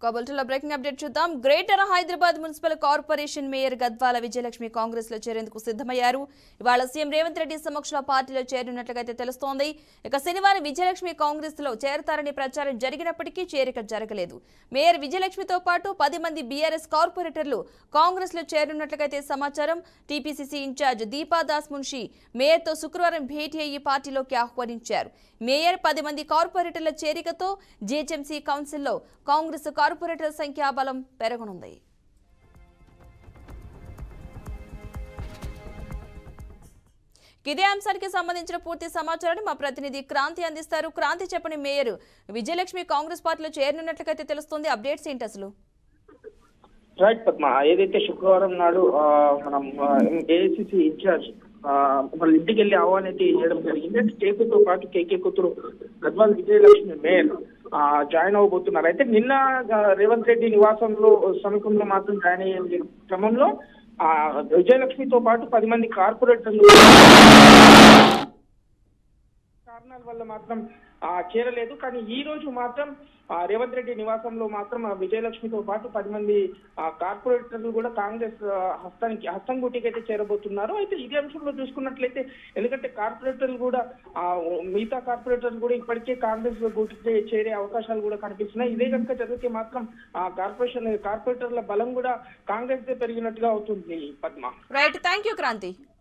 కబుల్టలో breaking update చూద్దాం greater Hyderabad municipal corporation mayor Gadwala Vijayalakshmi Congress లో చేరేందుకు సిద్ధమయ్యారు ఇవాళ సీఎం రేవంత్ రెడ్డి సమక్షంలో పార్టీలో చేరినట్లుగైతే తెలుస్తోంది ఇక శనివారం విజయలక్ష్మి కాంగ్రెస్ లో చేరతారని ప్రచారం జరిగినప్పటికీ చేరిక జరగలేదు మేయర్ విజయలక్ష్మితో పాటు పది మంది బీఆర్ఎస్ కార్పొరేటర్లు కాంగ్రెస్ లో చేరినట్లుగైతే సమాచారం టీపీసీసీ ఇన్ఛార్జ్ దీపాదాస్ మున్షి మేయర్తో శుక్రవారం భేటీ అయ్యి పార్టీలోకి ఆహ్వానించారు మేయర్ పది మంది కార్పొరేటర్ల చేరికతో జీహెచ్ఎంసీ కౌన్సిల్లో కాంగ్రెస్ కార్పొరేటర్ సంఖ్యాబలం పెరగనుంది ఇదే అంశానికి సంబంధించిన పూర్తి సమాచారాన్ని మా ప్రతినిధి క్రాంతి అందిస్తారు క్రాంతి చెప్పని మేయర్ విజయలక్ష్మి కాంగ్రెస్ పార్టీలో చేరినట్లుగైతే తెలుస్తుంది అప్డేట్స్ ఏంటి అసలు రైట్ పద్మ ఏదైతే శుక్రవారం నాడు ఆ, మనం ఏఐసిసి ఇన్ఛార్జ్ ఆ, వాళ్ళ ఇంటికి వెళ్ళి ఆహ్వానం అయితే చేయడం జరిగింది అంటే కేకుతో పాటు కేకే కూతురు గద్వాల్ విజయలక్ష్మి మేయర్ ఆ, జాయిన్ అవబోతున్నారు అయితే నిన్న ఆ, రేవంత్ రెడ్డి నివాసంలో సమీపంలో మాత్రం జాయిన్ అయ్యే క్రమంలో ఆ, విజయలక్ష్మితో పాటు పది మంది కార్పొరేటర్లు కారణాల వల్ల మాత్రం ఆ, చేరలేదు కానీ ఈ రోజు మాత్రం ఆ, రేవంత్ రెడ్డి నివాసంలో మాత్రం ఆ, విజయలక్ష్మితో పాటు పది మంది ఆ, కార్పొరేటర్లు కూడా కాంగ్రెస్ ఆ, హస్తానికి హస్తం గుటికి అయితే చేరబోతున్నారు అయితే ఇదే అంశంలో చూసుకున్నట్లయితే ఎందుకంటే కార్పొరేటర్లు కూడా ఆ, మిగతా కార్పొరేటర్లు కూడా ఇప్పటికే కాంగ్రెస్ గుటికి చేరే అవకాశాలు కూడా కనిపిస్తున్నాయి ఇదే కనుక జరిగితే మాత్రం ఆ కార్పొరేషన్ కార్పొరేటర్ల బలం కూడా కాంగ్రెస్ పెరిగినట్టుగా అవుతుంది Padma right thank you Kranti